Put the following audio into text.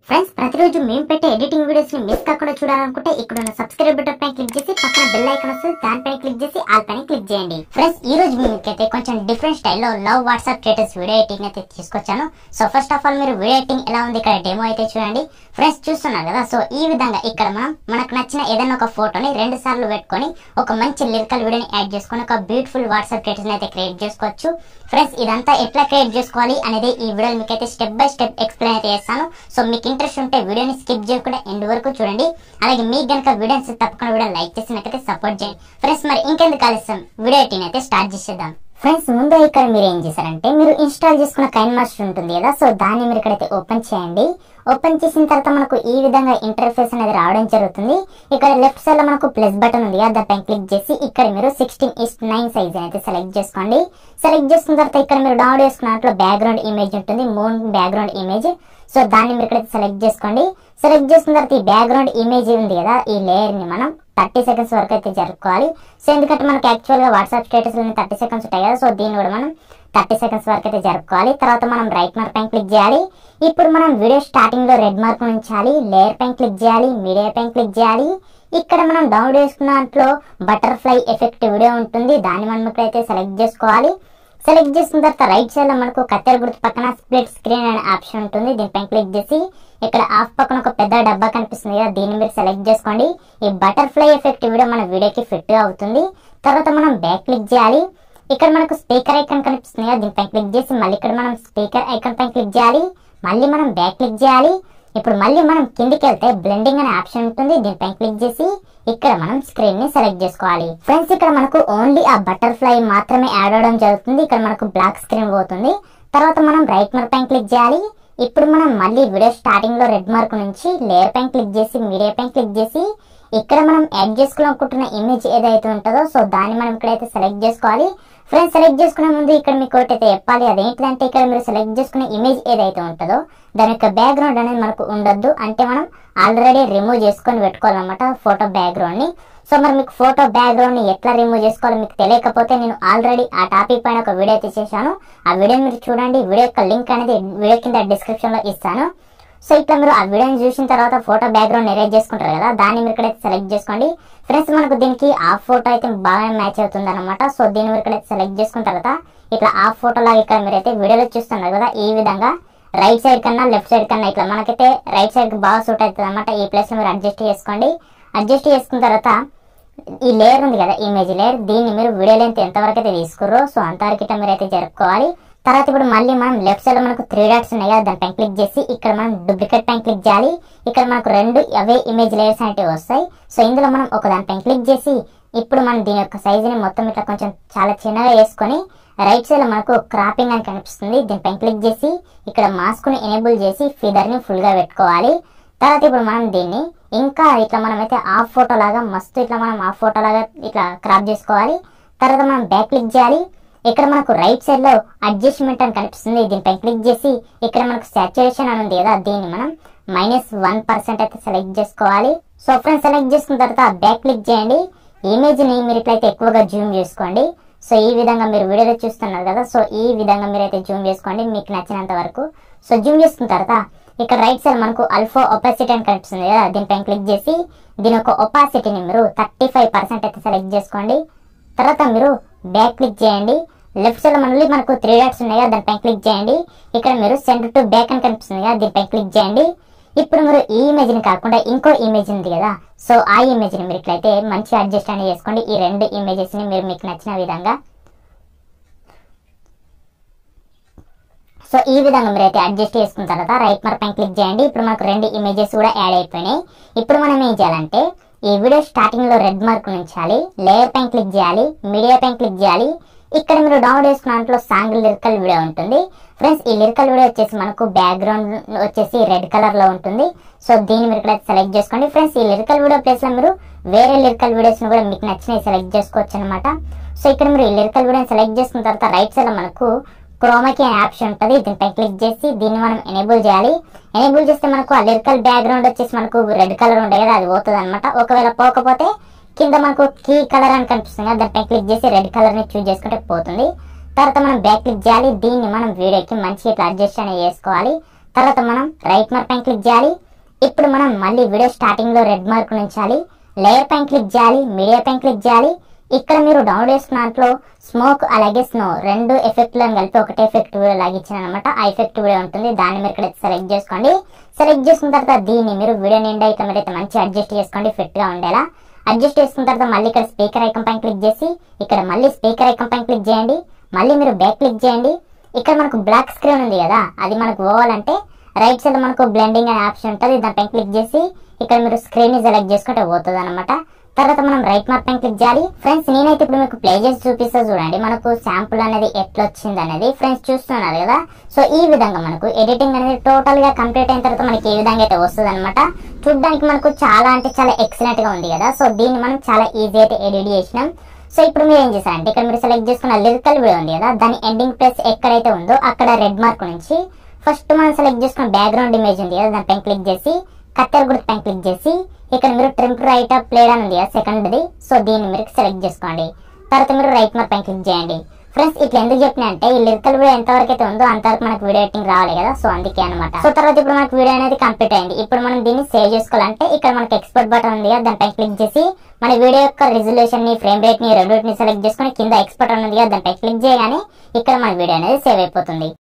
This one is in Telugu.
ఫ్రెండ్స్ ప్రతిరోజు మేము పెట్టే ఎడిటింగ్ వీడియోస్ ని మిస్ కాకుండా చూడాలనుకుంటే ఇక్కడ ఉన్న సబ్స్క్రైబ్ బటన్ పైన క్లిక్ చేసి పక్కన బెల్ ఐకాన్ వస్తుంది దానిపైన క్లిక్ చేసి ఆల్ పైన క్లిక్ చేయండి ఫ్రెండ్స్ ఈ రోజు మీకైతే కొంచెం డిఫరెంట్ స్టైల్లో love WhatsApp status video editing అయితే తీసుకొచ్చాను సో ఫస్ట్ ఆఫ్ ఆల్ మీరు వీడియో ఎడిటింగ్ ఎలా ఉంది ఇక్కడ డెమో అయితే చూడండి ఫ్రెండ్స్ చూస్తున్నారు కదా సో ఈ విధంగా ఇక్కడ మనం మనకు నచ్చిన ఏదైనా ఒక ఫోటోని రెండు సార్లు పెట్టుకొని ఒక మంచి లిరికల్ వీడియోని యాడ్ చేసుకొని ఒక బ్యూటిఫుల్ వాట్సాప్ స్టేటస్ అయితే క్రియేట్ చేసుకోవచ్చు ఫ్రెండ్స్ ఇదంతా ఎట్లా క్రియేట్ చేసుకోవాలి అనేది ఈ వీడియో మీకైతే స్టెప్ బై స్టెప్ ఎక్స్ప్లెయిన్ అయితే చేస్తాను సో మీకు ఇంట్రెస్ట్ ఉంటే వీడియోని స్కిప్ చేయకుండా ఎండ్ వరకు చూడండి అలాగే మీకు గనుక వీడియోస్ తప్పకుండా వీడియో లైక్ చేసినట్లయితే సపోర్ట్ చేయండి ఫ్రెండ్స్ మరి ఇంకెందుకు ఆలస్యం వీడియో ఎడిటింగ్ అయితే స్టార్ట్ చేసేద్దాం ఫ్రెండ్స్ ముందు ఇక్కడ మీరు ఏం చేశారంటే మీరు ఇన్స్టాల్ చేసుకున్న కైన్ మాస్టర్ ఉంటుంది కదా సో దాన్ని మీరు ఇక్కడైతే ఓపెన్ చేయండి ఓపెన్ చేసిన తర్వాత మనకు ఈ విధంగా ఇంటర్ఫేస్ అనేది రావడం జరుగుతుంది ఇక్కడ లెఫ్ట్ సైడ్ లో మనకు ప్లస్ బటన్ ఉంది కదా దానిపైన క్లిక్ చేసి ఇక్కడ మీరు సిక్స్టీన్ ఇస్ నైన్ సైజ్ అయితే సెలెక్ట్ చేసుకోండి సెలెక్ట్ చేసుకున్న తర్వాత ఇక్కడ మీరు డౌన్లోడ్ చేసుకున్న దాంట్లో బ్యాక్గ్రౌండ్ ఇమేజ్ ఉంటుంది మూన్ బ్యాక్గ్రౌండ్ ఇమేజ్ సో దాన్ని మీరు ఇక్కడైతే సెలెక్ట్ చేసుకోండి సెలెక్ట్ చేసుకున్న తర్వాత ఈ బ్యాక్గ్రౌండ్ ఇమేజ్ ఉంది కదా ఈ లేయర్ ని మనం థర్టీ సెకండ్స్ వరకు అయితే జరుపుకోవాలి సో ఎందుకంటే మనకి యాక్చువల్ గా వాట్సాప్ స్టేటస్ థర్టీ సెకండ్స్ ఉంటాయి కదా సో దీన్ని కూడా మనం థర్టీ సెకండ్స్ వరకు అయితే జరుపుకోవాలి తర్వాత మనం రైట్ మార్క్ పైన క్లిక్ చేయాలి ఇప్పుడు మనం వీడియో స్టార్టింగ్ లో రెడ్ మార్క్ ఉంచాలి లేయర్ పైన క్లిక్ చేయాలి మీడియా పైన క్లిక్ చేయాలి ఇక్కడ మనం డౌన్లోడ్ చేసుకున్న దాంట్లో బటర్ఫ్లై ఎఫెక్ట్ వీడియో ఉంటుంది దాన్ని మనం ఇక్కడైతే సెలెక్ట్ చేసుకోవాలి సెలెక్ట్ చేసిన తర్వాత రైట్ సైడ్ లో మనకు కత్తెర గుర్తు పక్కన స్ప్లిట్ స్క్రీన్ అనే ఆప్షన్ ఉంటుంది దీనిపైన క్లిక్ చేసి ఇక్కడ ఆఫ్ పక్కన ఒక పెద్ద డబ్బా కనిపిస్తుంది కదా దీన్ని మీరు సెలెక్ట్ చేసుకోండి ఈ బటర్ఫ్లై ఎఫెక్ట్ వీడియో మన వీడియోకి ఫిట్ గా అవుతుంది తర్వాత మనం బ్యాక్ క్లిక్ చేయాలి ఇక్కడ మనకు స్పీకర్ ఐకాన్ కనిపిస్తుంది కదా దీనిపైన క్లిక్ చేసి మళ్ళీ ఇక్కడ మనం స్పీకర్ ఐకాన్ పైన క్లిక్ చేయాలి మళ్ళీ మనం బ్యాక్ క్లిక్ చేయాలి ఇప్పుడు మళ్ళీ మనం కిందికి వెళ్తే బ్లెండింగ్ అనే ఆప్షన్ ఉంటుంది దీనిపైన క్లిక్ చేసి ఇక్కడ మనం స్క్రీన్ ని సెలెక్ట్ చేసుకోవాలి ఫ్రెండ్స్ ఇక్కడ మనకు ఓన్లీ ఆ బటర్ఫ్లై మాత్రమే యాడ్ అవడం జరుగుతుంది ఇక్కడ మనకు బ్లాక్ స్క్రీన్ పోతుంది తర్వాత మనం రైట్ మార్క్ పైన క్లిక్ చేయాలి ఇప్పుడు మనం మళ్ళీ వీడియో స్టార్టింగ్ లో రెడ్ మార్క్ నుంచి లేయర్ పైన క్లిక్ చేసి మీడియా పైన క్లిక్ చేసి ఇక్కడ మనం యాడ్ చేసుకోవాలనుకుంటున్న ఇమేజ్ ఏదైతే ఉంటుందో సో దాన్ని మనం ఇక్కడైతే సెలెక్ట్ చేసుకోవాలి ఫ్రెండ్స్ సెలెక్ట్ చేసుకునే ముందు ఇక్కడ మీకు ఒకటి అయితే చెప్పాలి అదేంటిదంటే ఇక్కడ మీరు సెలెక్ట్ చేసుకునే ఇమేజ్ ఏదైతే ఉంటుందో దాని యొక్క బ్యాక్గ్రౌండ్ అనేది మనకు ఉండొద్దు అంటే మనం ఆల్రెడీ రిమూవ్ చేసుకొని పెట్టుకోవాలన్నమాట ఫోటో బ్యాక్గ్రౌండ్ ని సో మరి మీకు ఫోటో బ్యాక్గ్రౌండ్ ని ఎట్లా రిమూవ్ చేసుకోవాలో మీకు తెలియకపోతే నేను ఆల్రెడీ ఆ టాపిక్ పైన ఒక వీడియో అయితే చేశాను ఆ వీడియో మీరు చూడండి వీడియో యొక్క లింక్ అనేది వీడియో కింద డిస్క్రిప్షన్ లో ఇస్తాను సో ఇట్లా మీరు ఆ వీడియోని చూసిన తర్వాత ఫోటో బ్యాక్గ్రౌండ్ ఎరేజ్ చేసుకుంటారు కదా దాన్ని మీరు ఇక్కడ సెలెక్ట్ చేసుకోండి ఫ్రెండ్స్ మనకు దీనికి ఆ ఫోటో అయితే బాగా మ్యాచ్ అవుతుంది అనమాట సో దీన్ని మీరు ఇక్కడ సెలెక్ట్ చేసుకున్న తర్వాత ఇట్లా ఆ ఫోటో లాగా ఇక్కడ మీరైతే వీడియోలో చూస్తున్నారు కదా ఈ విధంగా రైట్ సైడ్ కన్నా లెఫ్ట్ సైడ్ కన్నా ఇట్లా మనకైతే రైట్ సైడ్ కి బాగా సూట్ అవుతుంది అనమాట ఈ ప్లేస్ లో మీరు అడ్జస్ట్ చేసుకోండి అడ్జస్ట్ చేసుకున్న తర్వాత ఈ లేయర్ ఉంది కదా ఇమేజ్ లేయర్ దీన్ని మీరు వీడియో లెంత్ ఎంతవరకు అయితే తీసుకుర్రో సో అంతవరకు ఇట్లా మీరు అయితే జరుపుకోవాలి తర్వాత ఇప్పుడు మళ్ళీ మనం లెఫ్ట్ సైడ్ మనకు త్రీ డాట్స్ ఉన్నాయి కదా దానిపైన క్లిక్ చేసి ఇక్కడ మనం డూప్లికేట్ పైన క్లిక్ చేయాలి ఇక్కడ మనకు రెండు అవే ఇమేజ్ లేయర్స్ అనేవి వస్తాయి సో ఇందులో మనం ఒక దానిపైన క్లిక్ చేసి ఇప్పుడు మనం దీని యొక్క సైజుని మొత్తం ఇట్లా కొంచెం చాలా చిన్నగా వేసుకొని రైట్ సైడ్ లో మనకు క్రాపింగ్ అని కనిపిస్తుంది దీనిపైన క్లిక్ చేసి ఇక్కడ మాస్క్ ని ఎనేబుల్ చేసి ఫీదర్ ని ఫుల్ గా పెట్టుకోవాలి తర్వాత ఇప్పుడు మనం దీన్ని ఇంకా ఇట్లా మనం అయితే హాఫ్ ఫోటో లాగా మస్తు ఇట్లా మనం హాఫ్ ఫోటో లాగా ఇట్లా క్రాప్ చేసుకోవాలి తర్వాత మనం బ్యాక్ క్లిక్ చేయాలి ఇక్కడ మనకు రైట్ సైడ్ లో అడ్జస్ట్మెంట్ అని కనిపిస్తుంది దీనిపై క్లిక్ చేసి ఇక్కడ మనకు సాచురేషన్ అని ఉంది కదా దీన్ని మనం మైనస్ వన్ పర్సెంట్ అయితే సెలెక్ట్ చేసుకోవాలి సో ఫ్రెండ్స్ సెలెక్ట్ చేసుకున్న తర్వాత బ్యాక్ క్లిక్ చేయండి ఇమేజ్ ని మీరు ఇట్లయితే ఎక్కువగా జూమ్ చేసుకోండి సో ఈ విధంగా మీరు వీడియోలో చూస్తున్నారు కదా సో ఈ విధంగా మీరైతే జూమ్ చేసుకోండి మీకు నచ్చినంత వరకు సో జూమ్ చేసుకున్న తర్వాత ఇక్కడ రైట్ సైడ్ మనకు అల్ఫో ఒపాసిటీ అని కనిపిస్తుంది కదా దీనిపైన క్లిక్ చేసి దీని యొక్క ఒపాసిటీని మీరు థర్టీ ఫైవ్ పర్సెంట్ అయితే సెలెక్ట్ చేసుకోండి తర్వాత మీరు బ్యాక్ క్లిక్ చేయండి లెఫ్ట్ సైడ్ మళ్ళీ మనకు త్రీ డాట్స్ ఉన్నాయి కదా దానిపైన క్లిక్ చేయండి ఇక్కడ మీరు సెంటర్ టు బ్యాక్ అని కనిపిస్తుంది కదా దీనిపైన క్లిక్ చేయండి ఇప్పుడు మీరు ఈ ఇమేజ్ ని కాకుండా ఇంకో ఇమేజ్ ఉంది కదా సో ఆ ఇమేజ్ ని మీరు ఇట్లయితే మంచి అడ్జస్ట్ అనేది చేసుకోండి ఈ రెండు ఇమేజెస్ ని మీరు మీకు నచ్చిన విధంగా సో ఈ విధంగా మీరు అయితే అడ్జస్ట్ చేసుకున్న తర్వాత రైట్ మార్క్ పైన క్లిక్ చేయండి ఇప్పుడు మనకు రెండు ఇమేజెస్ కూడా యాడ్ అయిపోయినాయి ఇప్పుడు మనం ఏం చేయాలంటే ఈ వీడియో స్టార్టింగ్ లో రెడ్ మార్క్ ఉంచాలి లేయర్ పైన క్లిక్ చేయాలి మీడియా పైన క్లిక్ చేయాలి ఇక్కడ మీరు డౌన్లోడ్ చేసుకున్న దాంట్లో సాంగ్ లిరికల్ వీడియో ఉంటుంది ఫ్రెండ్స్ ఈ లిరికల్ వీడియో వచ్చేసి మనకు బ్యాక్గ్రౌండ్ వచ్చేసి రెడ్ కలర్ లో ఉంటుంది సో దీన్ని మీరు ఇక్కడ సెలెక్ట్ చేసుకోండి ఫ్రెండ్స్ ఈ లిరికల్ వీడియో ప్లేస్ లో మీరు వేరే లిరికల్ వీడియోస్ కూడా మీకు నచ్చినవి సెలెక్ట్ చేసుకోవచ్చు అనమాట సో ఇక్కడ మీరు ఈ లిరికల్ వీడియోని సెలెక్ట్ చేసుకున్న తర్వాత రైట్ సైడ్ లో మనకు క్రోమాకి అనే ఆప్షన్ ఉంటుంది దీనిపై క్లిక్ చేసి దీన్ని మనం ఎనేబుల్ చేయాలి ఎనేబుల్ చేస్తే మనకు ఆ లిరికల్ బ్యాక్గ్రౌండ్ వచ్చేసి మనకు రెడ్ కలర్ ఉండే కదా అది పోతుంది అనమాట ఒకవేళ పోకపోతే కింద మనకు కీ కలర్ అని కనిపిస్తుంది కదా దానిపై క్లిక్ చేసి రెడ్ కలర్ ని చూస్ చేసుకుంటే పోతుంది తర్వాత మనం బ్యాక్ క్లిక్ చేయాలి దీన్ని మనం వీడియోకి మంచిగా ఇట్లా అడ్జస్ట్ అనేది చేసుకోవాలి తర్వాత మనం రైట్ మార్క్ పైన క్లిక్ చేయాలి ఇప్పుడు మనం మళ్ళీ వీడియో స్టార్టింగ్ లో రెడ్ మార్క్ ఉంచాలి లేయర్ పైన క్లిక్ చేయాలి మీడియా పైన క్లిక్ చేయాలి ఇక్కడ మీరు డౌన్లోడ్ చేసుకున్న దాంట్లో స్మోక్ అలాగే స్నో రెండు ఎఫెక్ట్లను కలిపి ఒకటే ఎఫెక్ట్ వీడియో లాగా ఇచ్చిన అనమాట ఆ ఎఫెక్ట్ వీడియో ఉంటుంది దాన్ని మీరు ఇక్కడ సెలెక్ట్ చేసుకోండి సెలెక్ట్ చేసుకున్న తర్వాత దీన్ని మీరు వీడియో నిండా ఇట్లా మీరైతే మంచి అడ్జస్ట్ చేసుకోండి ఫిట్ గా ఉండేలా అడ్జస్ట్ చేసుకున్న తర్వాత మళ్ళీ ఇక్కడ స్పీకర్ ఐకన్ పైన క్లిక్ చేసి ఇక్కడ మళ్ళీ స్పీకర్ ఐకన్ పైన క్లిక్ చేయండి మళ్ళీ మీరు బ్యాక్ క్లిక్ చేయండి ఇక్కడ మనకు బ్లాక్ స్క్రీన్ ఉంది కదా అది మనకు పోవాలంటే రైట్ సైడ్ మనకు బ్లెండింగ్ అనే ఆప్షన్ ఉంటుంది దానిపైన క్లిక్ చేసి ఇక్కడ మీరు స్క్రీన్ ని సెలెక్ట్ చేసుకుంటే పోతుంది అనమాట తర్వాత మనం రైట్ మార్క్ పైన క్లిక్ చేయాలి ఫ్రెండ్స్ నేనైతే ఇప్పుడు మీకు ప్లే చేసి చూపిస్తా చూడండి మనకు శాంపుల్ అనేది ఎట్లా వచ్చింది అనేది ఫ్రెండ్స్ చూస్తున్నారు కదా సో ఈ విధంగా మనకు ఎడిటింగ్ అనేది టోటల్ గా కంప్లీట్ అయిన తర్వాత మనకి ఏ విధంగా అయితే వస్తుంది అనమాట చూడడానికి మనకు చాలా అంటే చాలా ఎక్సలెంట్ గా ఉంది కదా సో దీన్ని మనం చాలా ఈజీ అయితే ఎడిట్ చేసినాం సో ఇప్పుడు మీరు ఏం చేశారంటే ఇక్కడ మీరు సెలెక్ట్ చేసుకున్న లిరికల్ వీడియో ఉంది కదా దాని ఎండింగ్ ప్లేస్ ఎక్కడైతే ఉందో అక్కడ రెడ్ మార్క్ నుంచి ఫస్ట్ మనం సెలెక్ట్ చేసుకున్న బ్యాక్గ్రౌండ్ ఇమేజ్ ఉంది కదా దానిపైన క్లిక్ చేసి కత్తెర గుర్తు పైన క్లిక్ చేసి ఇక్కడ మీరు ట్రింప్ రైట్ అప్ ప్లేడ్ అని ఉంది కదా సెకండ్ది సో దీన్ని మీరు సెలెక్ట్ చేసుకోండి తర్వాత మీరు రైట్ మార్క్ పైన క్లిక్ చేయండి ఫ్రెండ్స్ ఇట్లా ఎందుకు చెప్పిన అంటే ఈ లిరికల్ వీడియో ఎంతవరకు అయితే ఉందో అంతవరకు మనకు వీడియో ఎడిటింగ్ రావాలి కదా సో అందుకే అనమాట సో తర్వాత ఇప్పుడు మనకు వీడియో అనేది కంప్లీట్ అయింది ఇప్పుడు మనం దీన్ని సేవ్ చేసుకోవాలంటే ఇక్కడ మనకి ఎక్స్పోర్ట్ బటన్ ఉంది కదా దానిపై క్లిక్ చేసి మన వీడియో యొక్క రిజల్యూషన్ ని ఫ్రేమ్ రేట్ ని రెడ్యూట్ ని సెలెక్ట్ చేసుకుని కింద ఎక్స్పోర్ట్ ఉంది కదా దానిపై క్లిక్ చేయగానే ఇక్కడ మన వీడియో అనేది సేవ్ అయిపోతుంది